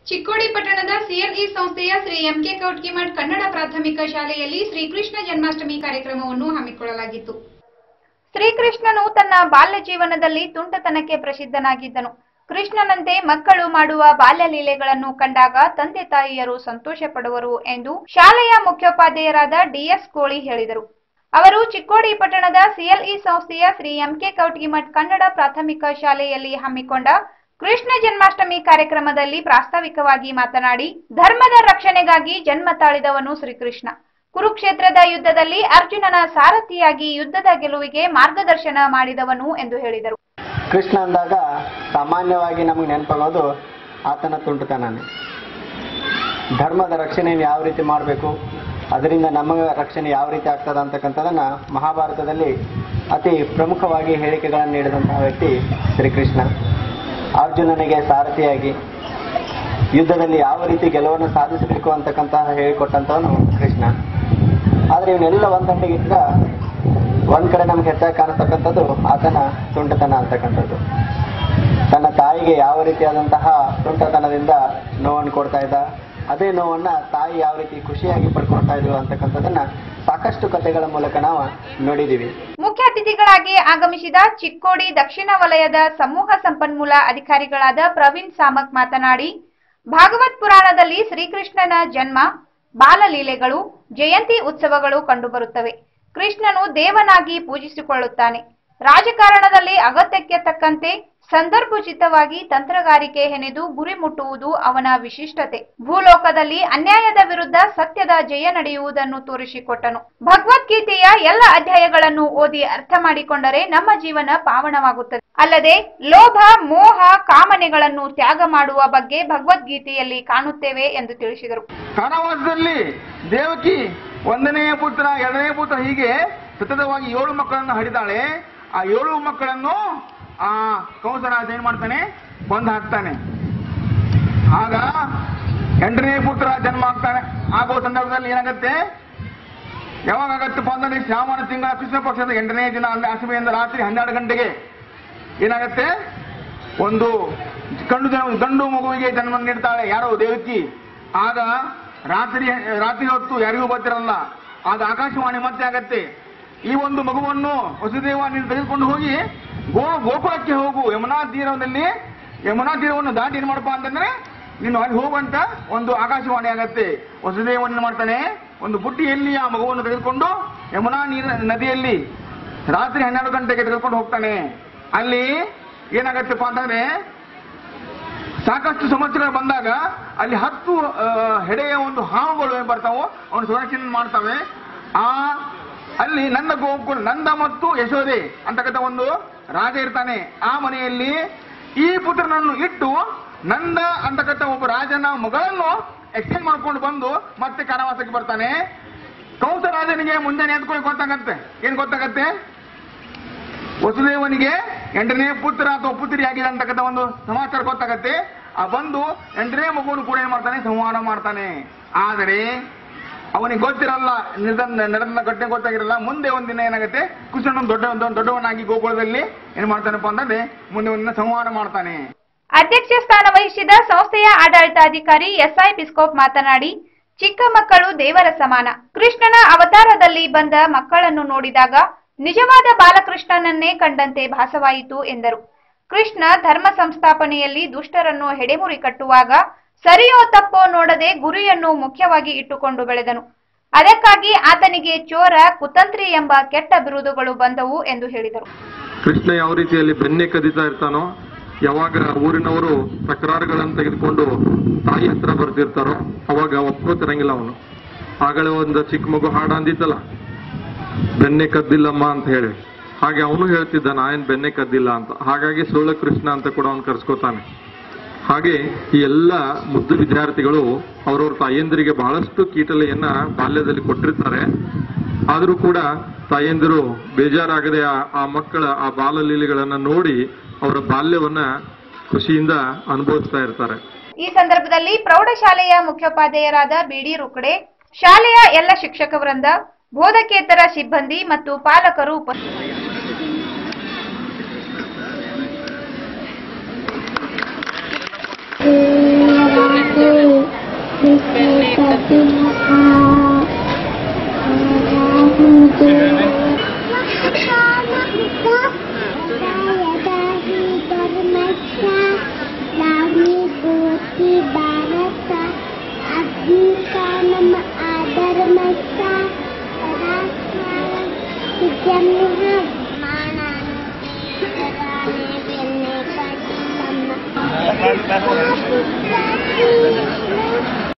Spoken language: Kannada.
ಚಿಕ್ಕೋಡಿ ಪಟ್ಟಣದ ಸಿಎಲ್ಇ ಸಂಸ್ಥೆಯ ಶ್ರೀ ಎಂಕೆ ಕೌಟ್ಕಿಮಠ್ ಕನ್ನಡ ಪ್ರಾಥಮಿಕ ಶಾಲೆಯಲ್ಲಿ ಶ್ರೀಕೃಷ್ಣ ಜನ್ಮಾಷ್ಟಮಿ ಕಾರ್ಯಕ್ರಮವನ್ನು ಹಮ್ಮಿಕೊಳ್ಳಲಾಗಿತ್ತು ಶ್ರೀಕೃಷ್ಣನು ತನ್ನ ಬಾಲ್ಯ ಜೀವನದಲ್ಲಿ ತುಂಟತನಕ್ಕೆ ಪ್ರಸಿದ್ಧನಾಗಿದ್ದನು ಕೃಷ್ಣನಂತೆ ಮಕ್ಕಳು ಮಾಡುವ ಬಾಲ್ಯ ಲೀಲೆಗಳನ್ನು ಕಂಡಾಗ ತಂದೆ ತಾಯಿಯರು ಸಂತೋಷ ಪಡುವರು ಎಂದು ಶಾಲೆಯ ಮುಖ್ಯೋಪಾಧ್ಯಾಯರಾದ ಡಿಎಸ್ ಕೋಳಿ ಹೇಳಿದರು ಅವರು ಚಿಕ್ಕೋಡಿ ಪಟ್ಟಣದ ಸಿಎಲ್ಇ ಸಂಸ್ಥೆಯ ಶ್ರೀ ಎಂಕೆ ಕೌಟ್ಗಿಮಠ್ ಕನ್ನಡ ಪ್ರಾಥಮಿಕ ಶಾಲೆಯಲ್ಲಿ ಹಮ್ಮಿಕೊಂಡ ಕೃಷ್ಣ ಜನ್ಮಾಷ್ಟಮಿ ಕಾರ್ಯಕ್ರಮದಲ್ಲಿ ಪ್ರಾಸ್ತಾವಿಕವಾಗಿ ಮಾತನಾಡಿ ಧರ್ಮದ ರಕ್ಷಣೆಗಾಗಿ ಜನ್ಮ ತಾಳಿದವನು ಶ್ರೀಕೃಷ್ಣ ಕುರುಕ್ಷೇತ್ರದ ಯುದ್ಧದಲ್ಲಿ ಅರ್ಜುನನ ಸಾರಥಿಯಾಗಿ ಯುದ್ಧದ ಗೆಲುವಿಗೆ ಮಾರ್ಗದರ್ಶನ ಮಾಡಿದವನು ಎಂದು ಹೇಳಿದರು ಕೃಷ್ಣ ಅಂದಾಗ ಸಾಮಾನ್ಯವಾಗಿ ನಮಗೆ ನೆನಪಾಗೋದು ಆತನ ತುಂಟತನನೇ ಧರ್ಮದ ರಕ್ಷಣೆಯನ್ನು ಯಾವ ರೀತಿ ಮಾಡಬೇಕು ಅದರಿಂದ ನಮಗೆ ರಕ್ಷಣೆ ಯಾವ ರೀತಿ ಆಗ್ತದೆ ಅಂತಕ್ಕಂಥದ್ದನ್ನು ಮಹಾಭಾರತದಲ್ಲಿ ಅತಿ ಪ್ರಮುಖವಾಗಿ ಹೇಳಿಕೆಗಳನ್ನು ನೀಡಿದಂತಹ ವ್ಯಕ್ತಿ ಶ್ರೀಕೃಷ್ಣ ಅರ್ಜುನನಿಗೆ ಸಾರಥಿಯಾಗಿ ಯುದ್ಧದಲ್ಲಿ ಯಾವ ರೀತಿ ಗೆಲುವನ್ನು ಸಾಧಿಸಬೇಕು ಅಂತಕ್ಕಂತಹ ಹೇಳಿಕೊಟ್ಟಂಥವನು ಕೃಷ್ಣ ಆದರೆ ಇವನ್ನೆಲ್ಲ ಒಂದಂಟಿಗೆ ಇಟ್ಟ ಒಂದ್ ಕಡೆ ನಮ್ಗೆ ಹೆಚ್ಚಾಗಿ ಕಾಣತಕ್ಕಂಥದ್ದು ಆತನ ತುಂಟತನ ಅಂತಕ್ಕಂಥದ್ದು ತನ್ನ ತಾಯಿಗೆ ಯಾವ ರೀತಿಯಾದಂತಹ ತುಂಟತನದಿಂದ ನೋವನ್ನು ಕೊಡ್ತಾ ಇದ್ದ ಅದೇ ನೋವನ್ನ ತಾಯಿ ಯಾವ ರೀತಿ ಖುಷಿಯಾಗಿ ಪಡ್ಕೊಳ್ತಾ ಇದ್ವು ಅಂತಕ್ಕಂಥದ್ದನ್ನ ಸಾಕಷ್ಟು ಕಥೆಗಳ ಮೂಲಕ ನಾವು ನೋಡಿದೀವಿ ಮುಖ್ಯ ಅತಿಥಿಗಳಾಗಿ ಆಗಮಿಸಿದ ಚಿಕ್ಕೋಡಿ ದಕ್ಷಿಣ ವಲಯದ ಸಮೂಹ ಸಂಪನ್ಮೂಲ ಅಧಿಕಾರಿಗಳಾದ ಪ್ರವೀಣ್ ಸಾಮಕ್ ಮಾತನಾಡಿ ಭಾಗವತ್ ಪುರಾಣದಲ್ಲಿ ಶ್ರೀಕೃಷ್ಣನ ಜನ್ಮ ಬಾಲಲೀಲೆಗಳು ಜಯಂತಿ ಉತ್ಸವಗಳು ಕಂಡುಬರುತ್ತವೆ ಕೃಷ್ಣನು ದೇವನಾಗಿ ಪೂಜಿಸಿಕೊಳ್ಳುತ್ತಾನೆ ರಾಜಕಾರಣದಲ್ಲಿ ಅಗತ್ಯಕ್ಕೆ ತಕ್ಕಂತೆ ಸಂದರ್ಭೋಚಿತವಾಗಿ ತಂತ್ರಗಾರಿಕೆ ಹೆಣೆದು ಗುರಿ ಮುಟ್ಟುವುದು ಅವನ ವಿಶಿಷ್ಟತೆ ಭೂಲೋಕದಲ್ಲಿ ಅನ್ಯಾಯದ ವಿರುದ್ಧ ಸತ್ಯದ ಜಯ ನಡೆಯುವುದನ್ನು ತೋರಿಸಿಕೊಟ್ಟನು ಭಗವದ್ಗೀತೆಯ ಎಲ್ಲ ಅಧ್ಯಾಯಗಳನ್ನು ಓದಿ ಅರ್ಥ ಮಾಡಿಕೊಂಡರೆ ನಮ್ಮ ಜೀವನ ಪಾವನವಾಗುತ್ತದೆ ಅಲ್ಲದೆ ಲೋಭ ಮೋಹ ಕಾಮನೆಗಳನ್ನು ತ್ಯಾಗ ಮಾಡುವ ಬಗ್ಗೆ ಭಗವದ್ಗೀತೆಯಲ್ಲಿ ಕಾಣುತ್ತೇವೆ ಎಂದು ತಿಳಿಸಿದರು ಕಾರಾವಾಸದಲ್ಲಿ ದೇವಕಿ ಒಂದನೆಯ ಪುತ್ರ ಎರಡನೇ ಪುತ್ರ ಹೀಗೆ ಸತತವಾಗಿ ಏಳು ಮಕ್ಕಳನ್ನು ಹಡಿದಾಳೆ ಆ ಏಳು ಮಕ್ಕಳನ್ನು ಆ ಕಂಸರಾಜ ಏನ್ ಮಾಡ್ತಾನೆ ಕೊಂದು ಹಾಕ್ತಾನೆ ಆಗ ಎಂಟನೇ ಪುತ್ರ ಜನ್ಮ ಆಗ್ತಾನೆ ಆಗೋ ಸಂದರ್ಭದಲ್ಲಿ ಏನಾಗತ್ತೆ ಯಾವಾಗ ಆಗತ್ತಪ್ಪ ಅಂದ್ರೆ ಶ್ರಾವಣ ತಿಂಗಳ ಕೃಷ್ಣ ಪಕ್ಷದ ಎಂಟನೇ ದಿನ ಅಂದ್ರೆ ಅಷ್ಟಮಿಯಿಂದ ರಾತ್ರಿ ಹನ್ನೆರಡು ಗಂಟೆಗೆ ಏನಾಗತ್ತೆ ಒಂದು ಗಂಡು ಜನ- ಗಂಡು ಮಗುವಿಗೆ ಜನ್ಮ ನೀಡ್ತಾಳೆ ಯಾರೋ ದೇವಕಿ ಆಗ ರಾತ್ರಿ ರಾತ್ರಿ ಹೊತ್ತು ಯಾರಿಗೂ ಗೊತ್ತಿರಲ್ಲ ಆಗ ಆಕಾಶವಾಣಿ ಮತ್ತೆ ಆಗತ್ತೆ ಈ ಒಂದು ಮಗುವನ್ನು ವಸುದೇವ ನೀನು ತೆಗೆದುಕೊಂಡು ಹೋಗಿ ಗೋ ಗೋಕುಲಕ್ಕೆ ಹೋಗು ಯಮುನಾ ತೀರದಲ್ಲಿ ಯಮುನಾ ತೀರವನ್ನು ದಾಟಿ ಏನ್ ಮಾಡಪ್ಪ ಅಂತಂದ್ರೆ ನೀನು ಅಲ್ಲಿ ಹೋಗುವಂತ ಒಂದು ಆಕಾಶವಾಣಿ ಆಗತ್ತೆ ವಸುದೇವನ್ ಏನ್ ಮಾಡ್ತಾನೆ ಒಂದು ಬುಟ್ಟಿಯಲ್ಲಿ ಆ ಮಗುವನ್ನು ತೆಗೆದುಕೊಂಡು ಯಮುನಾ ನೀರ ನದಿಯಲ್ಲಿ ರಾತ್ರಿ ಹನ್ನೆರಡು ಗಂಟೆಗೆ ತೆಗೆದುಕೊಂಡು ಹೋಗ್ತಾನೆ ಅಲ್ಲಿ ಏನಾಗತ್ತಪ್ಪ ಅಂತಂದ್ರೆ ಸಾಕಷ್ಟು ಸಮಸ್ಯೆಗಳು ಬಂದಾಗ ಅಲ್ಲಿ ಹತ್ತು ಆ, ಹೆಡೆಯ ಒಂದು ಹಾವುಗಳು ಏನ್ ಬರ್ತಾವೋ ಅವನು ಸಂರಕ್ಷಣೆ ಮಾಡ್ತವೆ ಆ ಅಲ್ಲಿ ನಂದ ಗೋಕುಲ ನಂದ ಮತ್ತು ಯಶೋದೆ ಅಂತಕ್ಕಂಥ ಒಂದು ರಾಜ ಇರ್ತಾನೆ ಆ ಮನೆಯಲ್ಲಿ ಈ ಪುತ್ರನನ್ನು ಇಟ್ಟು ನಂದ ಅಂತಕ್ಕಂಥ ಒಬ್ಬ ರಾಜನ ಮಗಳನ್ನು ಎಕ್ಸ್ಚೇಂಜ್ ಮಾಡ್ಕೊಂಡು ಬಂದು ಮತ್ತೆ ಕಾರಾವಾಸಕ್ಕೆ ಬರ್ತಾನೆ ಕಂಸ ರಾಜನಿಗೆ ಮುಂಜಾನೆ ಎದ್ಕೊಂಡು ಗೊತ್ತಾಗತ್ತೆ ಏನ್ ಗೊತ್ತಾಗತ್ತೆ ವಸುದೇವನಿಗೆ ಎಂಟನೇ ಪುತ್ರ ಅಥವಾ ಪುತ್ರಿ ಆಗಿದೆ ಅಂತಕ್ಕಂಥ ಒಂದು ಸಮಾಚಾರ ಗೊತ್ತಾಗತ್ತೆ ಆ ಬಂದು ಎಂಟನೇ ಮಗುವನ್ನು ಕೂಡ ಏನ್ ಮಾಡ್ತಾನೆ ಸಂಹಾರ ಮಾಡ್ತಾನೆ ಆದರೆ ಅವನಿಗೆ ಗೊತ್ತಿರಲ್ಲ ನಿರ್ದ- ನಡೆದ ಘಟನೆ ಗೊತ್ತಾಗಿರಲ್ಲ ಮುಂದೆ ಒಂದಿನ ಏನಾಗುತ್ತೆ ಕೃಷ್ಣನ ದೊಡ್ಡ ಒಂದು ದೊಡ್ಡವನಾಗಿ ಗೋಕುಲದಲ್ಲಿ ಏನ್ ಮಾಡ್ತಾನಪ್ಪ ಅಂತಂದ್ರೆ ಮುಂದೆ ಒಂದಿನ ಸಂಹಾರ ಮಾಡ್ತಾನೆ ಅಧ್ಯಕ್ಷ ಸ್ಥಾನ ವಹಿಸಿದ ಸಂಸ್ಥೆಯ ಆಡಳಿತಾಧಿಕಾರಿ ಎಸ್ಐ ಬಿಸ್ಕೋಪ್ ಮಾತನಾಡಿ ಚಿಕ್ಕ ಮಕ್ಕಳು ದೇವರ ಸಮಾನ ಕೃಷ್ಣನ ಅವತಾರದಲ್ಲಿ ಬಂದ ಮಕ್ಕಳನ್ನು ನೋಡಿದಾಗ ನಿಜವಾದ ಬಾಲಕೃಷ್ಣನನ್ನೇ ಕಂಡಂತೆ ಭಾಸವಾಯಿತು ಎಂದರು ಕೃಷ್ಣ ಧರ್ಮ ಸಂಸ್ಥಾಪನೆಯಲ್ಲಿ ದುಷ್ಟರನ್ನು ಹೆಡೆಮುರಿ ಕಟ್ಟುವಾಗ ಸರಿಯೋ ತಪ್ಪೋ ನೋಡದೆ ಗುರಿಯನ್ನು ಮುಖ್ಯವಾಗಿ ಇಟ್ಟುಕೊಂಡು ಬೆಳೆದನು ಅದಕ್ಕಾಗಿ ಆತನಿಗೆ ಚೋರ ಕುತಂತ್ರಿ ಎಂಬ ಕೆಟ್ಟ ಬಿರುದುಗಳು ಬಂದವು ಎಂದು ಹೇಳಿದರು ಕೃಷ್ಣ ಯಾವ ರೀತಿಯಲ್ಲಿ ಬೆನ್ನೆ ಕದೀತಾ ಇರ್ತಾನೋ ಯಾವಾಗ ಊರಿನವರು ತಕರಾರುಗಳನ್ನು ತೆಗೆದುಕೊಂಡು ತಾಯಿ ಹತ್ರ ಬರ್ತಿರ್ತಾರೋ ಅವಾಗ ಒಪ್ಕೋತಿರಂಗಿಲ್ಲ ಅವನು ಆಗಲೇ ಒಂದು ಚಿಕ್ಕ ಮಗು ಹಾಡು ಅಂದಿತ್ತಲ್ಲ ಬೆನ್ನೆ ಕದ್ದಿಲ್ಲಮ್ಮ ಅಂತ ಹೇಳಿ ಹಾಗೆ ಅವನು ಹೇಳ್ತಿದ್ದ ನಾ ಏನ್ ಬೆನ್ನೆ ಕದ್ದಿಲ್ಲ ಅಂತ ಹಾಗಾಗಿ ಸುಳ್ಳು ಕೃಷ್ಣ ಅಂತ ಕೂಡ ಅವನು ಕರ್ಸ್ಕೊತಾನೆ ಹಾಗೆ ಈ ಎಲ್ಲ ಮುದ್ದು ವಿದ್ಯಾರ್ಥಿಗಳು ಅವರವ್ರ ತಾಯಂದಿರಿಗೆ ಬಹಳಷ್ಟು ಕೀಟಲೆಯನ್ನ ಬಾಲ್ಯದಲ್ಲಿ ಕೊಟ್ಟಿರ್ತಾರೆ ಆದರೂ ಕೂಡ ತಾಯಂದಿರು ಬೇಜಾರಾಗದೆ ಆ- ಆ ಮಕ್ಕಳ ಆ ಬಾಲಲೀಲೆಗಳನ್ನ ನೋಡಿ ಅವರ ಬಾಲ್ಯವನ್ನ ಖುಷಿಯಿಂದ ಅನುಭವಿಸ್ತಾ ಇರ್ತಾರೆ ಈ ಸಂದರ್ಭದಲ್ಲಿ ಪ್ರೌಢಶಾಲೆಯ ಮುಖ್ಯೋಪಾಧ್ಯಾಯರಾದ ಬಿಡಿ ರುಕಡೆ ಶಾಲೆಯ ಎಲ್ಲ ಶಿಕ್ಷಕ ವೃಂದ ಬೋಧಕೇತರ ಸಿಬ್ಬಂದಿ ಮತ್ತು ಪಾಲಕರು ಉಪಸ್ಥಿತರಿದ್ದರು ॐ Jika nama ada masa Sejam lihat mana Kerana bineka sama